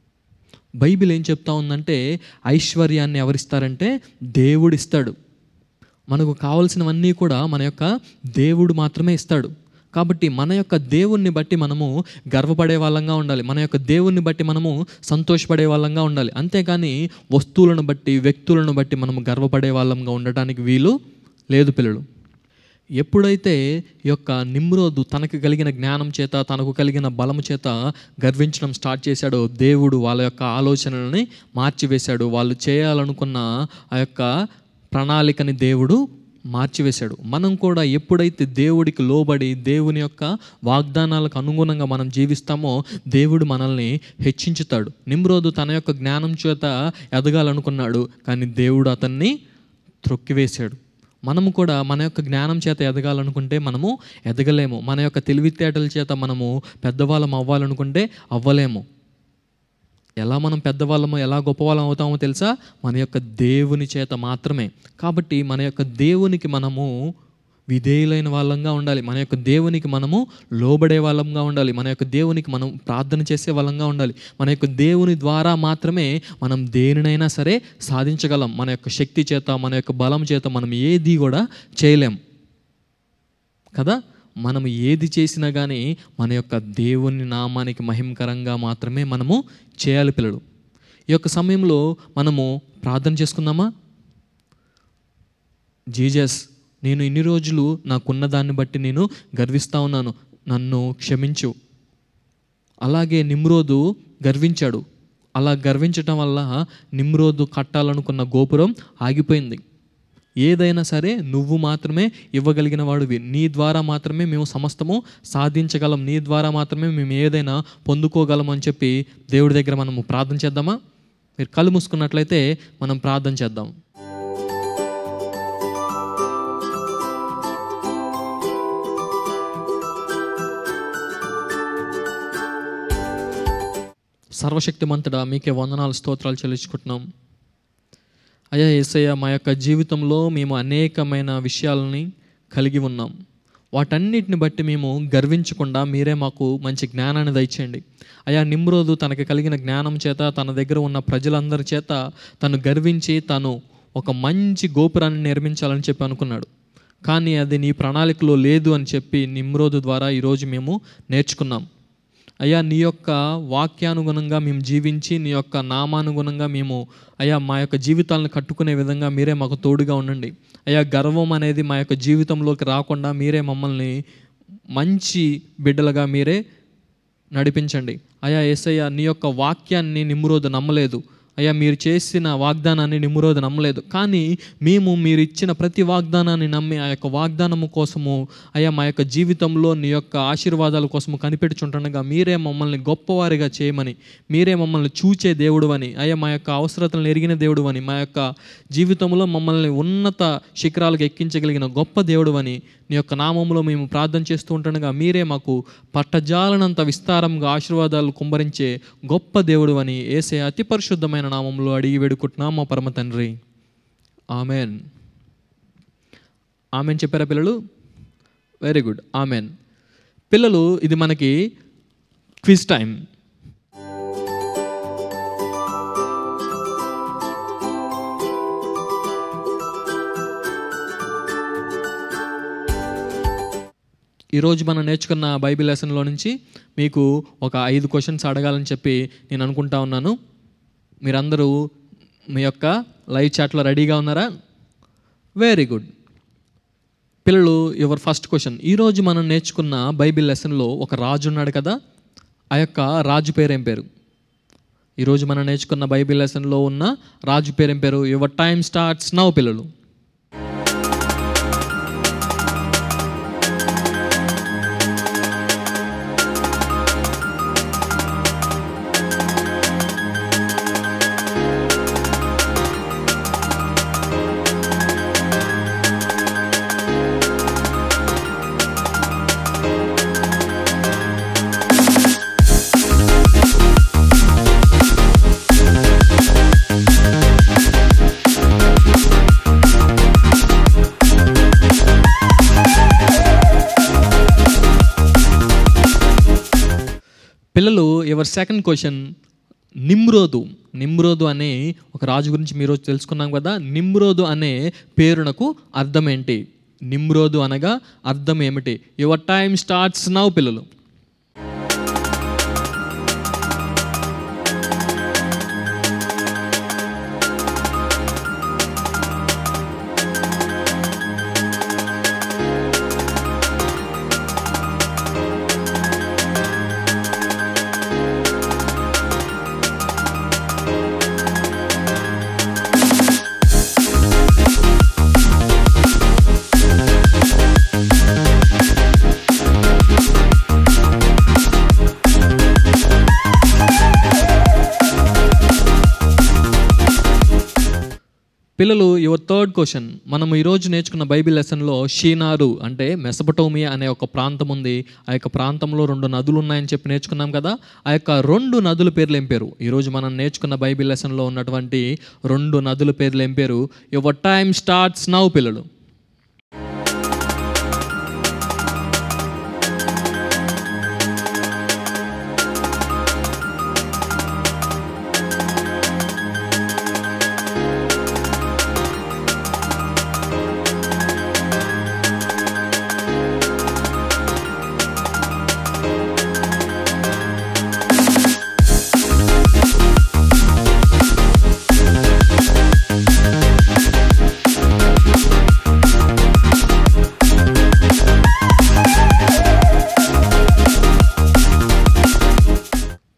బైబిల్ ఏం చెప్తా ఉందంటే ఐశ్వర్యాన్ని ఎవరిస్తారంటే దేవుడిస్తాడు మనకు కావలసినవన్నీ కూడా మన యొక్క దేవుడు మాత్రమే ఇస్తాడు కాబట్టి మన యొక్క దేవుణ్ణి బట్టి మనము గర్వపడే వాళ్ళంగా ఉండాలి మన యొక్క దేవుణ్ణి బట్టి మనము సంతోషపడే వాళ్ళంగా ఉండాలి అంతేగాని వస్తువులను బట్టి వ్యక్తులను బట్టి మనము గర్వపడే వాళ్ళంగా ఉండటానికి వీలు లేదు పిల్లలు ఎప్పుడైతే ఈ యొక్క నిమ్రోదు తనకు కలిగిన జ్ఞానం చేత తనకు కలిగిన బలము చేత గర్వించడం స్టార్ట్ చేశాడో దేవుడు వాళ్ళ యొక్క ఆలోచనలని మార్చివేశాడు వాళ్ళు చేయాలనుకున్న ఆ యొక్క ప్రణాళికని దేవుడు మార్చివేశాడు మనం కూడా ఎప్పుడైతే దేవుడికి లోబడి దేవుని యొక్క వాగ్దానాలకు అనుగుణంగా మనం జీవిస్తామో దేవుడు మనల్ని హెచ్చించుతాడు నిమ్రోదు తన యొక్క జ్ఞానం చేత ఎదగాలనుకున్నాడు కానీ దేవుడు అతన్ని త్రొక్కివేశాడు మనము కూడా మన యొక్క జ్ఞానం చేత ఎదగాలనుకుంటే మనము ఎదగలేము మన యొక్క తెలివితేటల చేత మనము పెద్దవాళ్ళం అవ్వాలనుకుంటే అవ్వలేము ఎలా మనం పెద్దవాళ్ళము ఎలా గొప్పవాళ్ళం అవుతామో తెలుసా మన యొక్క దేవుని చేత మాత్రమే కాబట్టి మన యొక్క దేవునికి మనము విధేయులైన వాళ్ళంగా ఉండాలి మన యొక్క దేవునికి మనము లోబడే వాళ్ళంగా ఉండాలి మన యొక్క దేవునికి మనం ప్రార్థన చేసే వాళ్ళంగా ఉండాలి మన యొక్క దేవుని ద్వారా మాత్రమే మనం దేనినైనా సరే సాధించగలం మన యొక్క శక్తి చేత మన యొక్క బలం చేత మనం ఏది కూడా చేయలేం కదా మనం ఏది చేసినా కానీ మన యొక్క దేవుని నామానికి మహిమకరంగా మాత్రమే మనము చేయాలి పిల్లలు ఈ యొక్క సమయంలో మనము ప్రార్థన చేసుకుందామా జీజస్ నేను ఇన్ని రోజులు నాకున్న దాన్ని బట్టి నేను గర్విస్తూ ఉన్నాను నన్ను క్షమించు అలాగే నిమ్రోదు గర్వించాడు అలా గర్వించటం వల్ల నిమ్రోదు కట్టాలనుకున్న గోపురం ఆగిపోయింది ఏదైనా సరే నువ్వు మాత్రమే ఇవ్వగలిగిన వాడివి నీ ద్వారా మాత్రమే మేము సమస్తము సాధించగలం నీ ద్వారా మాత్రమే మేము ఏదైనా పొందుకోగలం అని చెప్పి దేవుడి దగ్గర మనము ప్రార్థన చేద్దామా మీరు కళ్ళు మూసుకున్నట్లయితే మనం ప్రార్థన చేద్దాం సర్వశక్తిమంతుడా మీకే వందనాలు స్తోత్రాలు చెల్లించుకుంటున్నాం అయ్యా ఏసయ్య మా యొక్క జీవితంలో మేము అనేకమైన విషయాలని కలిగి ఉన్నాం వాటన్నిటిని బట్టి మేము గర్వించకుండా మీరే మాకు మంచి జ్ఞానాన్ని దయచేయండి అయా నిమ్రోదు తనకి కలిగిన జ్ఞానం చేత తన దగ్గర ఉన్న ప్రజలందరి చేత తను గర్వించి తను ఒక మంచి గోపురాన్ని నిర్మించాలని చెప్పి అనుకున్నాడు కానీ అది నీ ప్రణాళికలో లేదు అని చెప్పి నిమ్రోదు ద్వారా ఈరోజు మేము నేర్చుకున్నాం అయ్యా నీ యొక్క వాక్యానుగుణంగా మేము జీవించి నీ యొక్క నామానుగుణంగా మేము అయ్యా మా యొక్క జీవితాలను కట్టుకునే విధంగా మీరే మాకు తోడుగా ఉండండి అయ్యా గర్వం అనేది మా యొక్క జీవితంలోకి రాకుండా మీరే మమ్మల్ని మంచి బిడ్డలుగా మీరే నడిపించండి అయ్యా ఏసయ్య నీ యొక్క వాక్యాన్ని నిమ్రోదు నమ్మలేదు అయ్యా మీరు చేసిన వాగ్దానాన్ని నిమ్రోదు నమ్మలేదు కానీ మేము మీరు ఇచ్చిన ప్రతి వాగ్దానాన్ని నమ్మి ఆ యొక్క వాగ్దానము కోసము అయ్యా మా యొక్క జీవితంలో నీ యొక్క ఆశీర్వాదాల కోసము కనిపెట్టుచుంటుండగా మీరే మమ్మల్ని గొప్పవారిగా చేయమని మీరే మమ్మల్ని చూచే దేవుడు అని అయ్యా మా యొక్క అవసరతలను ఎరిగిన దేవుడు అని మా యొక్క జీవితంలో మమ్మల్ని ఉన్నత శిఖరాలకు ఎక్కించగలిగిన గొప్ప దేవుడు అని నీ యొక్క నామంలో మేము ప్రార్థన చేస్తూ ఉంటుండగా మీరే మాకు పట్టజాలనంత విస్తారంగా ఆశీర్వాదాలు కుమ్మరించే గొప్ప దేవుడు అని ఏసే అతి పరిశుద్ధమైన నామంలో అడిగి వేడుకుంటున్నాం మా పరమ తండ్రి ఆమెన్ ఆమెన్ చెప్పారా పిల్లలు వెరీ గుడ్ ఆమెన్ పిల్లలు ఇది మనకి క్విజ్ టైం ఈరోజు మనం నేర్చుకున్న బైబిల్ లెసన్లో నుంచి మీకు ఒక ఐదు క్వశ్చన్స్ అడగాలని చెప్పి నేను అనుకుంటా ఉన్నాను మీరందరూ మీ యొక్క లైవ్ చాట్లో రెడీగా ఉన్నారా వెరీ గుడ్ పిల్లలు యువర్ ఫస్ట్ క్వశ్చన్ ఈరోజు మనం నేర్చుకున్న బైబిల్ లెసన్లో ఒక రాజు ఉన్నాడు కదా ఆ యొక్క రాజు పేరు ఏం పేరు ఈరోజు మనం నేర్చుకున్న బైబిల్ లెసన్లో ఉన్న రాజు పేరు ఏం పేరు యువర్ టైం స్టార్ట్స్ నౌ పిల్లలు పిల్లలు your second question Nimrod Nimrod అనే ఒక రాజు గురించి మీరు తెలుసుకున్నాం కదా నిమ్రోదు అనే పేరునకు అర్థం ఏంటి నిమ్రోదు అనగా అర్థం ఏమిటి యువర్ టైం స్టార్ట్స్ నౌ పిల్లలు పిల్లలు యువర్ థర్డ్ క్వశ్చన్ మనం ఈరోజు నేర్చుకున్న బైబిల్ లెసన్లో షీనారు అంటే మెసపటోమియా అనే ఒక ప్రాంతం ఉంది ఆ యొక్క ప్రాంతంలో రెండు నదులు ఉన్నాయని చెప్పి నేర్చుకున్నాం కదా ఆ యొక్క రెండు నదుల పేర్లు ఏం పేరు ఈరోజు మనం నేర్చుకున్న బైబిల్ లెసన్లో ఉన్నటువంటి రెండు నదుల పేర్లు ఏం పేరు యువర్ టైం స్టార్ట్స్ నౌ పిల్లలు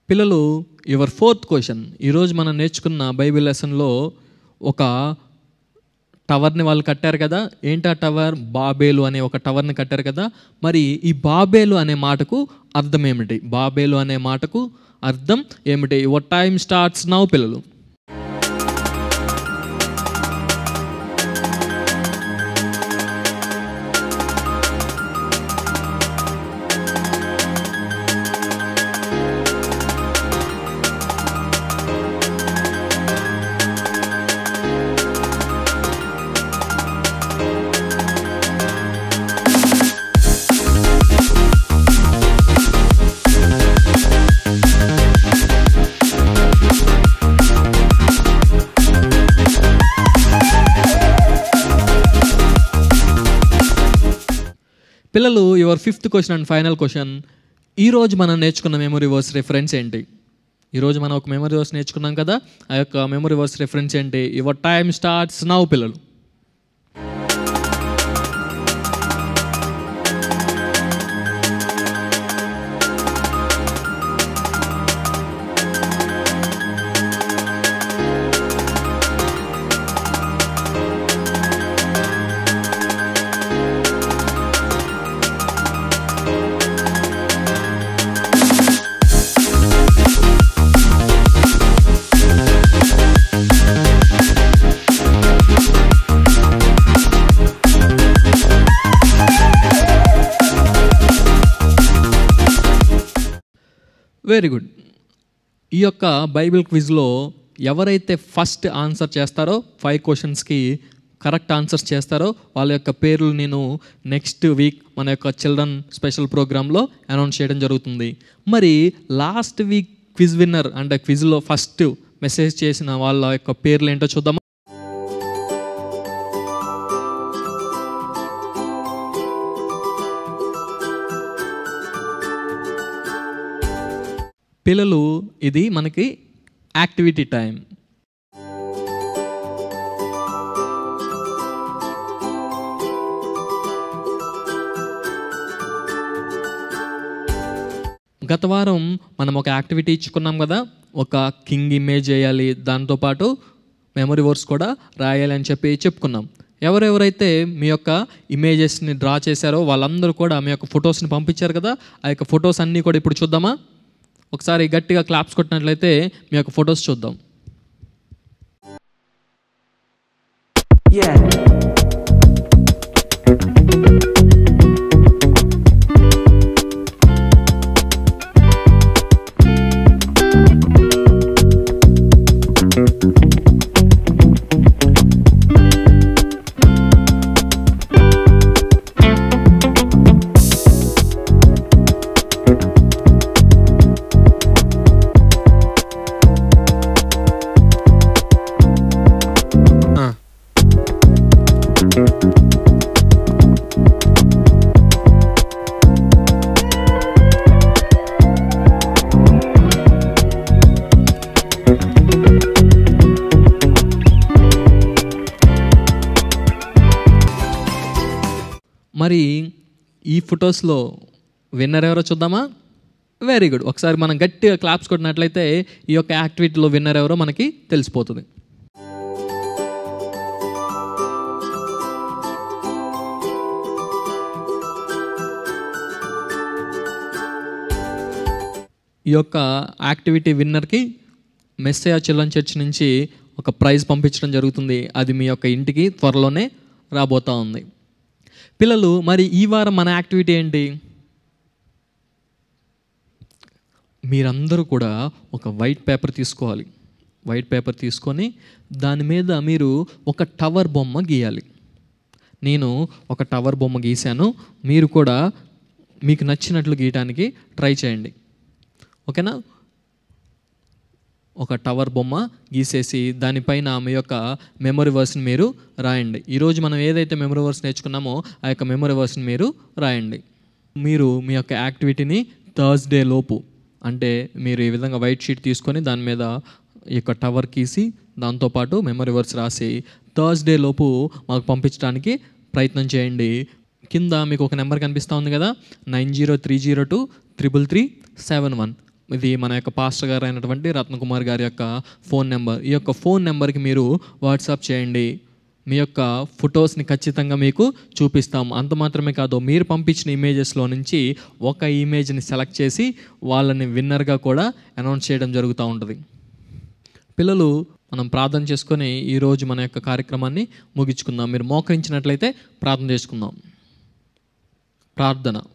పిల్లలు యువర్ ఫోర్త్ క్వశ్చన్ ఈరోజు మనం నేర్చుకున్న బైబిల్ లెసన్లో ఒక టవర్ని వాళ్ళు కట్టారు కదా ఏంటి ఆ టవర్ బాబేలు అనే ఒక టవర్ని కట్టారు కదా మరి ఈ బాబేలు అనే మాటకు అర్థం ఏమిటి బాబేలు అనే మాటకు అర్థం ఏమిటి యువర్ టైం స్టార్ట్స్ నౌ పిల్లలు పిల్లలు your fifth question and final question ఈరోజు మనం నేర్చుకున్న మెమొరీ వర్స్ రిఫరెన్స్ ఏంటి ఈరోజు మనం ఒక మెమొరీ వర్స్ నేర్చుకున్నాం కదా ఆ యొక్క మెమొరీ వర్స్ రిఫరెన్స్ ఏంటి యువర్ టైం స్టార్ట్స్ నౌ పిల్లలు వెరీ గుడ్ ఈ యొక్క బైబిల్ క్విజ్లో ఎవరైతే ఫస్ట్ ఆన్సర్ చేస్తారో ఫైవ్ క్వశ్చన్స్కి కరెక్ట్ ఆన్సర్స్ చేస్తారో వాళ్ళ యొక్క పేర్లు నేను నెక్స్ట్ వీక్ మన యొక్క చిల్డ్రన్ స్పెషల్ ప్రోగ్రాంలో అనౌన్స్ చేయడం జరుగుతుంది మరి లాస్ట్ వీక్ క్విజ్ విన్నర్ అంటే క్విజ్లో ఫస్ట్ మెసేజ్ చేసిన వాళ్ళ యొక్క పేర్లు ఏంటో చూద్దామా పిల్లలు ఇది మనకి యాక్టివిటీ టైం గత వారం మనం ఒక యాక్టివిటీ ఇచ్చుకున్నాం కదా ఒక కింగ్ ఇమేజ్ వేయాలి దాంతోపాటు మెమరీ వర్డ్స్ కూడా రాయాలి అని చెప్పి చెప్పుకున్నాం ఎవరెవరైతే మీ యొక్క ఇమేజెస్ని డ్రా చేశారో వాళ్ళందరూ కూడా మీ యొక్క ఫొటోస్ని పంపించారు కదా ఆ యొక్క ఫొటోస్ అన్నీ కూడా ఇప్పుడు చూద్దామా ఒకసారి గట్టిగా క్లాప్స్ కొట్టినట్లయితే మీ యొక్క ఫొటోస్ చూద్దాం Yeah. మరి ఈ ఫొటోస్లో విన్నర్ ఎవరో చూద్దామా వెరీ గుడ్ ఒకసారి మనం గట్టిగా క్లాప్స్ కొట్టినట్లయితే ఈ యొక్క యాక్టివిటీలో విన్నర్ ఎవరో మనకి తెలిసిపోతుంది ఈ యొక్క యాక్టివిటీ విన్నర్కి మెస్సయా చిల్డ్రన్ చర్చ్ నుంచి ఒక ప్రైజ్ పంపించడం జరుగుతుంది అది మీ యొక్క ఇంటికి త్వరలోనే రాబోతా ఉంది పిల్లలు మరి ఈ వారం మన యాక్టివిటీ ఏంటి మీరందరూ కూడా ఒక వైట్ పేపర్ తీసుకోవాలి వైట్ పేపర్ తీసుకొని దాని మీద మీరు ఒక టవర్ బొమ్మ గీయాలి నేను ఒక టవర్ బొమ్మ గీశాను మీరు కూడా మీకు నచ్చినట్లు గీయటానికి ట్రై చేయండి ఓకేనా ఒక టవర్ బొమ్మ గీసేసి దానిపైన మీ యొక్క మెమరీ వర్స్ని మీరు రాయండి ఈరోజు మనం ఏదైతే మెమరీ వర్స్ నేర్చుకున్నామో ఆ యొక్క మెమరీ వర్స్ని మీరు రాయండి మీరు మీ యొక్క యాక్టివిటీని థర్స్డే లోపు అంటే మీరు ఈ విధంగా వైట్ షీట్ తీసుకొని దాని మీద ఈ యొక్క టవర్ గీసి దాంతోపాటు మెమరీ వర్స్ రాసి థర్స్డే లోపు మాకు పంపించడానికి ప్రయత్నం చేయండి కింద మీకు ఒక నెంబర్ కనిపిస్తూ ఉంది కదా nine zero three zero two triple three seven one ఇది మన యొక్క పాస్టర్ గారు అయినటువంటి రత్నకుమార్ గారి యొక్క ఫోన్ నెంబర్ ఈ యొక్క ఫోన్ నెంబర్కి మీరు వాట్సాప్ చేయండి మీ యొక్క ఫొటోస్ని ఖచ్చితంగా మీకు చూపిస్తాం అంత మాత్రమే కాదు మీరు పంపించిన ఇమేజెస్లో నుంచి ఒక ఇమేజ్ని సెలెక్ట్ చేసి వాళ్ళని విన్నర్గా కూడా అనౌన్స్ చేయడం జరుగుతూ ఉంటుంది పిల్లలు మనం ప్రార్థన చేసుకొని ఈరోజు మన యొక్క కార్యక్రమాన్ని ముగించుకుందాం మీరు మోకరించినట్లయితే ప్రార్థన చేసుకుందాం ప్రార్థన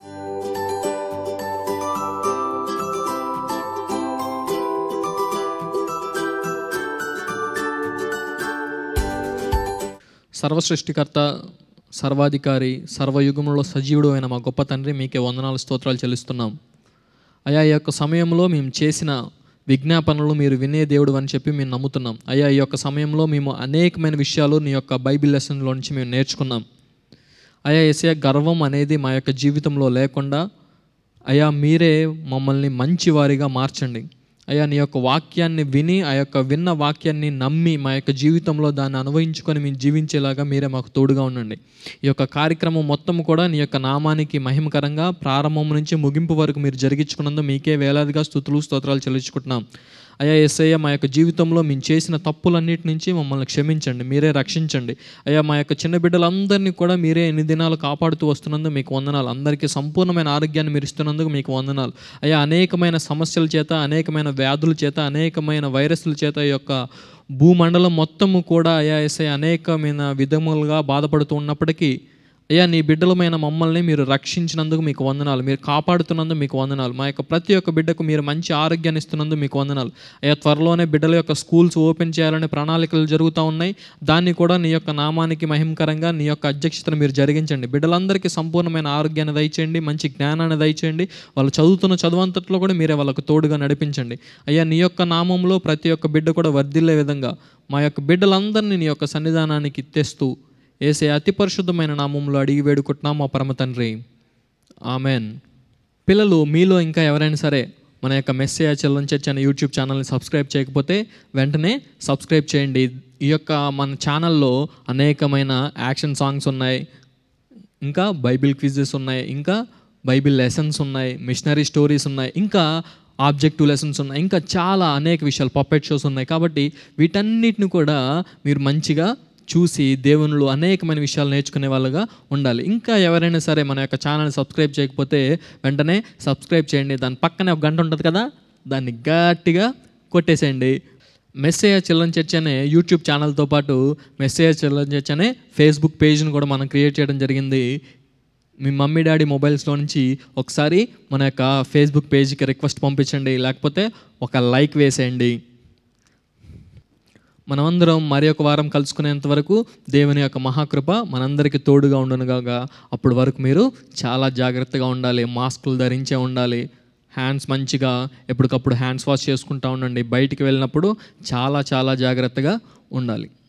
సర్వసృష్టికర్త సర్వాధికారి సర్వయుగంలో సజీవుడు అయిన మా గొప్ప తండ్రి మీకే వందనాలు స్తోత్రాలు చెల్లిస్తున్నాం అయా ఈ యొక్క సమయంలో మేము చేసిన విజ్ఞాపనలు మీరు వినే దేవుడు అని చెప్పి మేము నమ్ముతున్నాం అయ్యా ఈ యొక్క సమయంలో మేము అనేకమైన విషయాలు నీ యొక్క బైబిల్ లెసన్లో నుంచి మేము నేర్చుకున్నాం అయా ఎసే గర్వం అనేది మా యొక్క జీవితంలో లేకుండా అయా మీరే మమ్మల్ని మంచివారిగా మార్చండి అయ్యా నీ యొక్క వాక్యాన్ని విని ఆ యొక్క విన్న వాక్యాన్ని నమ్మి మా యొక్క జీవితంలో దాన్ని అనుభవించుకొని మేము జీవించేలాగా మీరే మాకు తోడుగా ఉండండి ఈ యొక్క కార్యక్రమం మొత్తం కూడా నీ యొక్క నామానికి మహిమకరంగా ప్రారంభం నుంచి ముగింపు వరకు మీరు జరిగించుకున్నందు మీకే వేలాదిగా స్థుతులు స్తోత్రాలు చెల్లించుకుంటున్నాం అయ్యా ఎస్ఐ మా యొక్క జీవితంలో మేము చేసిన తప్పులన్నిటి నుంచి మమ్మల్ని క్షమించండి మీరే రక్షించండి అయ్యా మా యొక్క చిన్న బిడ్డలందరినీ కూడా మీరే ఎన్ని దినాలు కాపాడుతూ వస్తున్నందుకు మీకు వందనాలు అందరికీ సంపూర్ణమైన ఆరోగ్యాన్ని మీరు ఇస్తున్నందుకు మీకు వందనాలు అయ్యా అనేకమైన సమస్యల చేత అనేకమైన వ్యాధుల చేత అనేకమైన వైరస్ల చేత ఈ యొక్క భూమండలం మొత్తము కూడా అయ్యా ఎస్ఐ అనేకమైన విధములుగా బాధపడుతూ ఉన్నప్పటికీ అయ్యా నీ బిడ్డలమైన మమ్మల్ని మీరు రక్షించినందుకు మీకు వందనాలు మీరు కాపాడుతున్నందుకు మీకు వందనాలు మా యొక్క ప్రతి ఒక్క బిడ్డకు మీరు మంచి ఆరోగ్యాన్ని ఇస్తున్నందుకు మీకు వందనాలు అయ్యా త్వరలోనే బిడ్డల యొక్క స్కూల్స్ ఓపెన్ చేయాలనే ప్రణాళికలు జరుగుతూ ఉన్నాయి దాన్ని కూడా నీ యొక్క నామానికి మహిమకరంగా నీ యొక్క అధ్యక్షతను మీరు జరిగించండి బిడ్డలందరికీ సంపూర్ణమైన ఆరోగ్యాన్ని దయచేయండి మంచి జ్ఞానాన్ని దయచేయండి వాళ్ళు చదువుతున్న చదువంతట్లో కూడా మీరే వాళ్ళకు తోడుగా నడిపించండి అయ్యా నీ యొక్క నామంలో ప్రతి ఒక్క బిడ్డ కూడా వర్ధిల్లే విధంగా మా యొక్క బిడ్డలందరినీ నీ యొక్క సన్నిధానానికి తెస్తూ ఏసే అతి పరిశుద్ధమైన నామంలో అడిగి వేడుకుంటున్నాం మా పరమ తండ్రి ఆమెన్ పిల్లలు మీలో ఇంకా ఎవరైనా సరే మన యొక్క మెస్సేజ్ చెల్లని చర్చ్ అనే యూట్యూబ్ ఛానల్ని సబ్స్క్రైబ్ చేయకపోతే వెంటనే సబ్స్క్రైబ్ చేయండి ఈ యొక్క మన ఛానల్లో అనేకమైన యాక్షన్ సాంగ్స్ ఉన్నాయి ఇంకా బైబిల్ క్విజెస్ ఉన్నాయి ఇంకా బైబిల్ లెసన్స్ ఉన్నాయి మిషనరీ స్టోరీస్ ఉన్నాయి ఇంకా ఆబ్జెక్టివ్ లెసన్స్ ఉన్నాయి ఇంకా చాలా అనేక విషయాలు పప్పెట్ షోస్ ఉన్నాయి కాబట్టి వీటన్నిటిని కూడా మీరు మంచిగా చూసి దేవునిలో అనేకమైన విషయాలు నేర్చుకునే వాళ్ళుగా ఉండాలి ఇంకా ఎవరైనా సరే మన యొక్క ఛానల్ సబ్స్క్రైబ్ చేయకపోతే వెంటనే సబ్స్క్రైబ్ చేయండి దాని పక్కనే ఒక గంట ఉంటుంది కదా దాన్ని గట్టిగా కొట్టేసేయండి మెస్సేజ్ చిల్డ్రన్ చర్చ్ అనే యూట్యూబ్ ఛానల్తో పాటు మెస్సేజ్ చిల్డ్రన్ చర్చ్ అనే ఫేస్బుక్ పేజ్ని కూడా మనం క్రియేట్ చేయడం జరిగింది మీ మమ్మీ డాడీ మొబైల్స్లో నుంచి ఒకసారి మన యొక్క ఫేస్బుక్ పేజ్కి రిక్వెస్ట్ పంపించండి లేకపోతే ఒక లైక్ వేసేయండి మనమందరం మరి ఒక వారం కలుసుకునేంత వరకు దేవుని యొక్క మహాకృప మనందరికీ తోడుగా ఉండనుగాక అప్పటి వరకు మీరు చాలా జాగ్రత్తగా ఉండాలి మాస్కులు ధరించే ఉండాలి హ్యాండ్స్ మంచిగా ఎప్పటికప్పుడు హ్యాండ్స్ వాష్ చేసుకుంటూ ఉండండి బయటికి వెళ్ళినప్పుడు చాలా చాలా జాగ్రత్తగా ఉండాలి